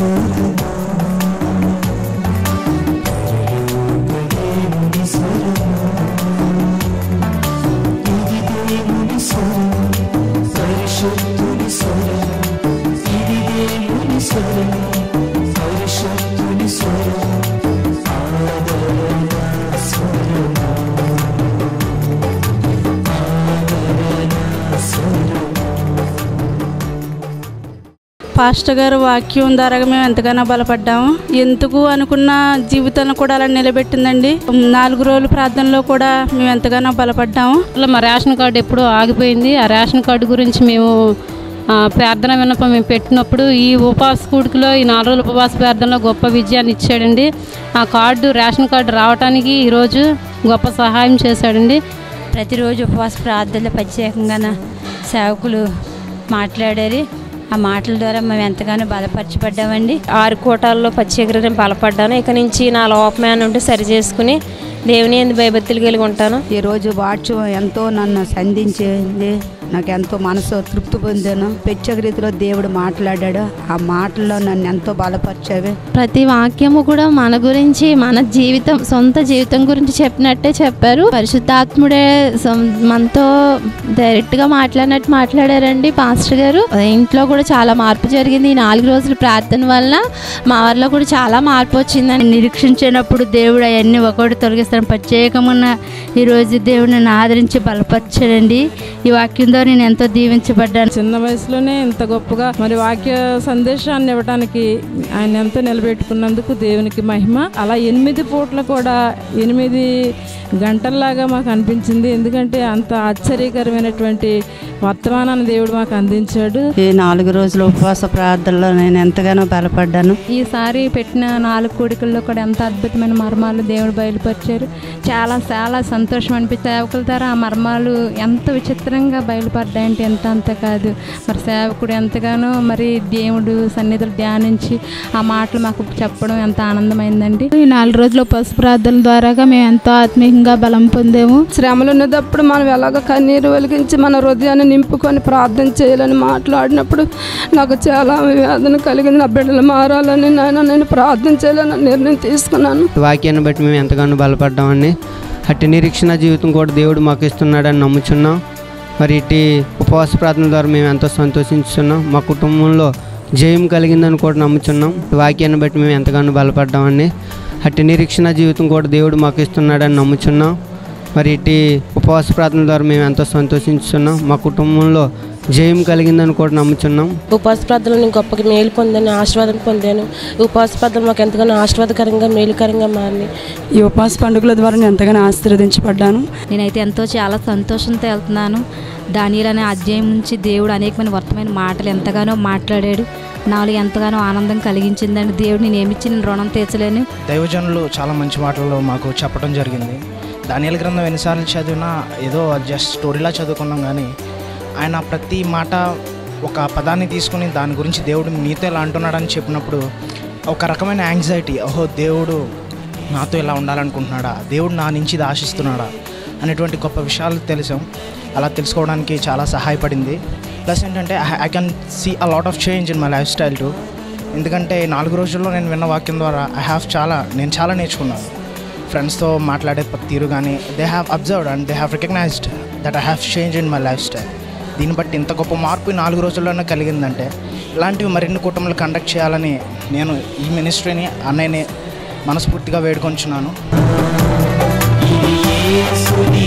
pastor గారు వాక్యం ద్వారా మేము ఎంతగానో బలపడ్డాము ఎందుకు అనుకున్న జీవితాన్ని కూడా అలా నిలబెట్టిందండి నాలుగు రోజుల ప్రార్థనలో కూడా మేము ఎంతగానో బలపడ్డాము అట్లా మా రేషన్ కార్డు ఎప్పుడూ ఆగిపోయింది ఆ రేషన్ కార్డు గురించి మేము ఆ, ప్రార్థన విన్నపం మేము పెట్టినప్పుడు ఈ ఉపవాస కూడికలో ఈ నాలుగు రోజుల ఉపవాస ప్రార్థనలో గొప్ప విజయాన్ని ఇచ్చాడండి ఆ కార్డు రేషన్ కార్డు రావడానికి ఈరోజు గొప్ప సహాయం చేశాడండి ప్రతిరోజు ఉపవాస ప్రార్థనలు ప్రత్యేకంగా నా సేవకులు మాట్లాడారు ఆ మాటల ద్వారా మేము ఎంతగానో బలపరచబడ్డామండి ఆరు కోటాల్లో ప్రత్యేకంగా నేను బలపడ్డాను ఇక నుంచి నా లోపమైన ఉంటే సరి చేసుకుని దేవుని ఎందు భయభక్తులు కలిగి ఉంటాను ఈరోజు వాక్యం ఎంతో నన్ను సంధించింది నాకు ఎంతో మనసు తృప్తి పొందాను ప్రత్యేక రీతిలో దేవుడు మాట్లాడాడు ఆ మాటల్లో నన్ను ఎంతో బలపరిచావి ప్రతి వాక్యము కూడా మన గురించి మన జీవితం సొంత జీవితం గురించి చెప్పినట్టే చెప్పారు పరిశుద్ధాత్ముడే సొం- మనతో డైరెక్ట్గా మాట్లాడినట్టు మాట్లాడారండి పాస్టర్ గారు ఇంట్లో కూడా చాలా మార్పు జరిగింది ఈ నాలుగు రోజుల ప్రార్థన వల్ల మా వారిలో కూడా చాలా మార్పు వచ్చిందండి నిరీక్షించినప్పుడు దేవుడు అవన్నీ ఒకటి తొలగిస్తాను ప్రత్యేకమైన ఈరోజు దేవుడు నన్ను ఆదరించి బలపరచాడండి ఈ వాక్యం ద్వారా నేను ఎంతో దీవించబడ్డాను చిన్న వయసులోనే ఇంత గొప్పగా మరి వాక్య సందేశాన్ని ఇవ్వడానికి ఆయన ఎంతో నిలబెట్టుకున్నందుకు దేవునికి మహిమ అలా ఎనిమిది పూట్ల కూడా ఎనిమిది గంటల్లాగా మాకు అనిపించింది ఎందుకంటే అంత ఆశ్చర్యకరమైనటువంటి వర్తమానాన్ని దేవుడు మాకు అందించాడు ఈ నాలుగు రోజుల ఉపవాస ప్రార్థనలో నేను ఎంతగానో బలపడ్డాను ఈసారి పెట్టిన నాలుగు కోడికల్లో కూడా ఎంత అద్భుతమైన మర్మాలు దేవుడు బయలుపరిచారు చాలా చాలా సంతోషం అనిపించింది సేవకుల ద్వారా ఆ మర్మాలు ఎంత విచిత్రంగా బయలుపడ్డాయంటే ఎంత అంత కాదు మరి సేవకుడు ఎంతగానో మరి దేవుడు సన్నిధులు ధ్యానించి ఆ మాటలు మాకు చెప్పడం ఎంత ఆనందమైందండి ఈ నాలుగు రోజుల పసుపు ప్రార్థనల ద్వారాగా మేము ఎంతో ఆత్మీయంగా బలం పొందాము శ్రమలు ఉన్నప్పుడు మనం ఎలాగ కన్నీరు వెలిగించి మన హృదయాన్ని నింపుకొని ప్రార్థన చేయాలని మాట్లాడినప్పుడు నాకు చాలా వేదన కలిగింది నా బిడ్డలు మారాలని నాయన నేను ప్రార్థన చేయాలని నిర్ణయం తీసుకున్నాను వాక్యాన్ని బట్టి మేము ఎంతగానో బలపడ్డామండి అట్టి నిరీక్షణ జీవితం కూడా దేవుడు మాకు ఇస్తున్నాడని నమ్ముచున్నాం మరి ఇటు ఉపవాస ప్రార్థన ద్వారా మేము ఎంతో సంతోషించున్నాం మా కుటుంబంలో జయం కలిగిందని కూడా నమ్ముచున్నాం ఈ వాక్యాన్ని బట్టి మేము ఎంతగానో బలపడ్డామండి అట్టి నిరీక్షణ జీవితం కూడా దేవుడు మాకు ఇస్తున్నాడని నమ్ముచున్నాం మరి ఇటు ఉపవాస ప్రార్థన ద్వారా మేము ఎంతో సంతోషించున్నాం మా కుటుంబంలో జయం కలిగిందని కూడా నమ్ముచున్నాం ఉపవాస ప్రార్థనలు నేను గొప్పగా మేలు పొందాను ఆశీర్వాదం పొందాను ఈ ఉపవాస ప్రార్థనలు మాకు ఎంతగానో ఆశీర్వాదకరంగా మేలుకరంగా మారినాయి ఈ ఉపవాస పండుగల ద్వారా నేను ఎంతగానో ఆశీర్వదించబడ్డాను నేనైతే ఎంతో చాలా సంతోషంతో వెళ్తున్నాను దానిలో అనే అధ్యాయం నుంచి దేవుడు అనేకమైన వర్తమైన మాటలు ఎంతగానో మాట్లాడాడు నాలో ఎంతగానో ఆనందం కలిగించిందండి దేవుడు నేను ఏమిచ్చి నేను రుణం తీర్చలేను దైవజనులు చాలా మంచి మాటలు మాకు చెప్పడం జరిగింది దానియల గ్రంథం ఎన్నిసార్లు చదివినా ఏదో జస్ట్ స్టోరీలా చదువుకున్నాం కానీ ఆయన ప్రతి మాట ఒక పదాన్ని తీసుకుని దాని గురించి దేవుడు మీతో ఎలా అంటున్నాడని చెప్పినప్పుడు ఒక రకమైన యాంగ్జైటీ ఓహో దేవుడు నాతో ఇలా ఉండాలనుకుంటున్నాడా దేవుడు నా నుంచి ఇది ఆశిస్తున్నాడా అనేటువంటి గొప్ప విషయాలు తెలిసాం అలా తెలుసుకోవడానికి చాలా సహాయపడింది ప్లస్ ఏంటంటే I can see a lot of change in my life style too ఎందుకంటే ఈ నాలుగు రోజుల్లో నేను విన్న వాక్యం ద్వారా ఐ హ్యావ్ చాలా నేను చాలా నేర్చుకున్నాను ఫ్రెండ్స్తో మాట్లాడే ప- తీరు కానీ they have observed and they have recognized that I have change in my life style దీన్ని బట్టి ఇంత గొప్ప మార్పు ఈ నాలుగు రోజుల్లోనే కలిగిందంటే ఇలాంటివి మరిన్ని కుటుంబాలు కండక్ట్ చేయాలని నేను ఈ మినిస్ట్రీని అన్నయ్యని మనస్ఫూర్తిగా వేడుకొంచున్నాను యేసుని